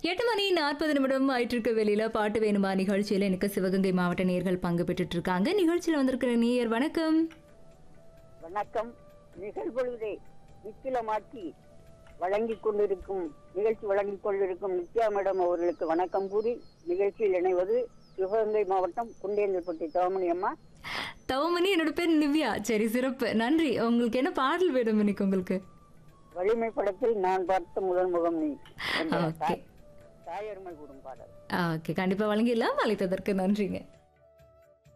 எட்டு மணி நாற்பது நிமிடம் ஆயிட்டு இருக்க வெளியில பாட்டு வேணுமா நிகழ்ச்சியில எனக்கு சிவகங்கை மாவட்ட நேர்கள் பங்கு பெற்றுட்டு இருக்காங்க நிகழ்ச்சியில வந்திருக்கிற நேயர் வணக்கம் வணக்கம் நிகழ்பொழுதை நித்திலமாக்கி வழங்கிக் கொண்டிருக்கும் நிகழ்ச்சி வழங்கிக் கொண்டிருக்கும் நித்யா மேடம் அவர்களுக்கு வணக்கம் கூறி நிகழ்ச்சியில் இணைவது சிவகங்கை மாவட்டம் குண்டேந்தல்பட்டி தவமணி அம்மா தவமணி என்னோட பேர் நிவ்யா சரி சிறப்பு நன்றி உங்களுக்கு என்ன பாடல் வேணும் இன்னைக்கு உங்களுக்கு வலிமை படத்தில் நான் பார்த்த முதல் முகம் நீ என்ற ஓகே தாய்- தாயருமை கூடும் பாடல் ஓகே கண்டிப்பா வழங்கிடலாம் அழைத்ததற்கு நன்றிங்க